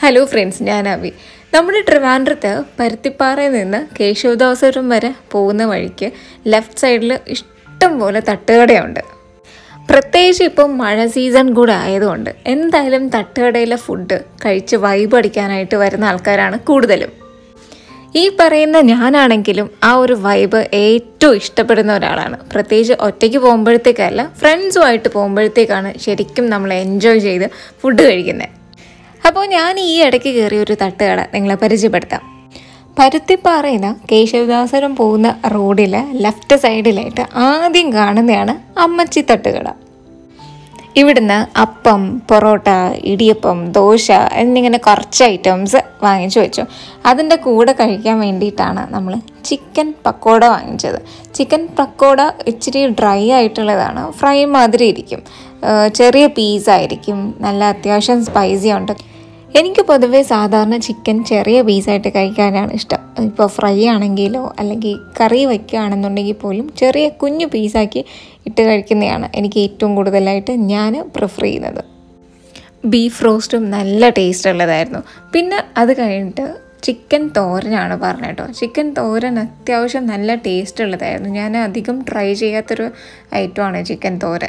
hello friends ഞാൻ അവി നമ്മുടെ ട്രിവാൻഡ്രത്ത് പരുത്തിപ്പാറയിൽ നിന്ന് കേശവദാസപുരം വരെ പോകുന്ന വഴിക്ക് ലെഫ്റ്റ് സൈഡിൽ ഇഷ്ടം പോലെ തട്ടുകടയുണ്ട് പ്രത്യേകിച്ച് ഇപ്പം മഴ സീസൺ കൂടെ ആയതുകൊണ്ട് എന്തായാലും തട്ടുകടയിലെ ഫുഡ് കഴിച്ച് വൈബ് അടിക്കാനായിട്ട് വരുന്ന ആൾക്കാരാണ് കൂടുതലും ഈ പറയുന്ന ഞാനാണെങ്കിലും ആ ഒരു വൈബ് ഏറ്റവും ഇഷ്ടപ്പെടുന്ന ഒരാളാണ് പ്രത്യേകിച്ച് ഒറ്റയ്ക്ക് പോകുമ്പോഴത്തേക്കല്ല ഫ്രണ്ട്സുമായിട്ട് പോകുമ്പോഴത്തേക്കാണ് ശരിക്കും നമ്മൾ എൻജോയ് ചെയ്ത് ഫുഡ് കഴിക്കുന്നത് അപ്പോൾ ഞാൻ ഈ ഇടയ്ക്ക് കയറിയ ഒരു തട്ടുകട നിങ്ങളെ പരിചയപ്പെടുത്താം പരുത്തിപ്പാറയിൽ നിന്ന് കേശവദാസരം പോകുന്ന റോഡിലെ ലെഫ്റ്റ് സൈഡിലായിട്ട് ആദ്യം കാണുന്നതാണ് അമ്മച്ചി തട്ടുകട ഇവിടുന്ന് അപ്പം പൊറോട്ട ഇടിയപ്പം ദോശ എന്നിങ്ങനെ കുറച്ച് ഐറ്റംസ് വാങ്ങിച്ചു വെച്ചു അതിൻ്റെ കൂടെ കഴിക്കാൻ വേണ്ടിയിട്ടാണ് നമ്മൾ ചിക്കൻ പക്കോട വാങ്ങിച്ചത് ചിക്കൻ പക്കോട ഇച്ചിരി ഡ്രൈ ആയിട്ടുള്ളതാണ് ഫ്രൈ മാതിരി ഇരിക്കും ഏഹ് ചെറിയ പീസായിരിക്കും നല്ല അത്യാവശ്യം സ്പൈസി ഉണ്ട് എനിക്ക് പൊതുവേ സാധാരണ ചിക്കൻ ചെറിയ പീസായിട്ട് കഴിക്കാനാണ് ഇഷ്ടം ഇപ്പോൾ ഫ്രൈ ആണെങ്കിലോ അല്ലെങ്കിൽ കറി വയ്ക്കുകയാണെന്നുണ്ടെങ്കിൽ പോലും ചെറിയ കുഞ്ഞു പീസാക്കി ഇട്ട് കഴിക്കുന്നതാണ് എനിക്ക് ഏറ്റവും കൂടുതലായിട്ട് ഞാൻ പ്രിഫർ ചെയ്യുന്നത് ബീഫ് റോസ്റ്റും നല്ല ടേസ്റ്റ് ഉള്ളതായിരുന്നു പിന്നെ അത് കഴിഞ്ഞിട്ട് ചിക്കൻ തോരനാണ് പറഞ്ഞത് കേട്ടോ ചിക്കൻ തോരൻ അത്യാവശ്യം നല്ല ടേസ്റ്റ് ഉള്ളതായിരുന്നു ഞാൻ അധികം ട്രൈ ചെയ്യാത്തൊരു ഐറ്റമാണ് ചിക്കൻ തോരൻ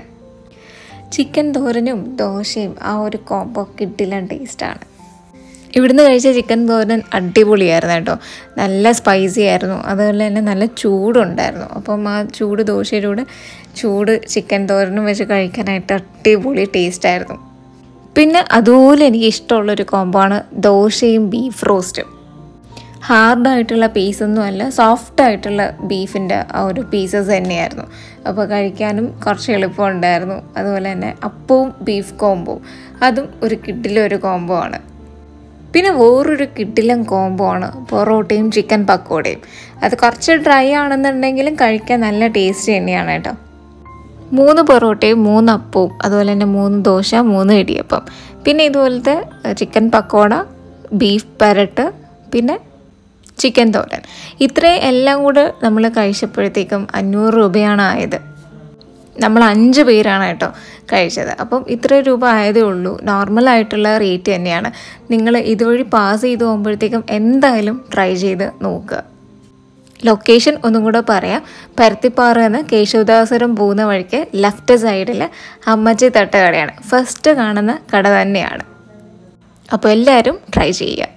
ചിക്കൻ തോരനും ദോശയും ആ ഒരു കോംബോ കിട്ടില്ല ടേസ്റ്റാണ് ഇവിടുന്ന് കഴിച്ച ചിക്കൻ തോരൻ അടിപൊളിയായിരുന്നു കേട്ടോ നല്ല സ്പൈസി ആയിരുന്നു അതുപോലെ തന്നെ നല്ല ചൂടുണ്ടായിരുന്നു അപ്പം ആ ചൂട് ദോശയുടെ കൂടെ ചൂട് ചിക്കൻ തോരനും വെച്ച് കഴിക്കാനായിട്ട് അടിപൊളി ടേസ്റ്റായിരുന്നു പിന്നെ അതുപോലെ എനിക്ക് ഇഷ്ടമുള്ളൊരു കോംബോ ആണ് ദോശയും ബീഫ് റോസ്റ്റും ഹാർഡായിട്ടുള്ള പീസൊന്നും അല്ല സോഫ്റ്റ് ആയിട്ടുള്ള ബീഫിൻ്റെ ആ ഒരു പീസസ് തന്നെയായിരുന്നു അപ്പോൾ കഴിക്കാനും കുറച്ച് എളുപ്പമുണ്ടായിരുന്നു അതുപോലെ തന്നെ അപ്പവും ബീഫ് കോംബോ അതും ഒരു കിഡിലൊരു കോംബോ ആണ് പിന്നെ വേറൊരു കിഡിലൻ കോംബോ ആണ് പൊറോട്ടയും ചിക്കൻ പക്കോടയും അത് കുറച്ച് ഡ്രൈ ആണെന്നുണ്ടെങ്കിലും കഴിക്കാൻ നല്ല ടേസ്റ്റ് തന്നെയാണ് കേട്ടോ മൂന്ന് പൊറോട്ടയും മൂന്ന് അപ്പവും അതുപോലെ തന്നെ മൂന്ന് ദോശ മൂന്ന് ഇടിയപ്പം പിന്നെ ഇതുപോലത്തെ ചിക്കൻ പക്കോട ബീഫ് പരട്ട് പിന്നെ ചിക്കൻ തോരൻ ഇത്രയും എല്ലാം കൂടെ നമ്മൾ കഴിച്ചപ്പോഴത്തേക്കും അഞ്ഞൂറ് രൂപയാണ് ആയത് നമ്മൾ അഞ്ച് പേരാണ് കേട്ടോ കഴിച്ചത് അപ്പം ഇത്ര രൂപ ആയതേ ഉള്ളൂ നോർമൽ ആയിട്ടുള്ള റേറ്റ് തന്നെയാണ് നിങ്ങൾ ഇതുവഴി പാസ് ചെയ്ത് പോകുമ്പോഴത്തേക്കും എന്തായാലും ട്രൈ ചെയ്ത് നോക്കുക ലൊക്കേഷൻ ഒന്നും കൂടെ പറയാം പരുത്തിപ്പാറ എന്ന് കേശവദാസരം പോകുന്ന വഴിക്ക് ലെഫ്റ്റ് സൈഡിൽ അമ്മച്ചി തട്ടുകടയാണ് ഫസ്റ്റ് കാണുന്ന കട തന്നെയാണ് അപ്പോൾ എല്ലാവരും ട്രൈ ചെയ്യുക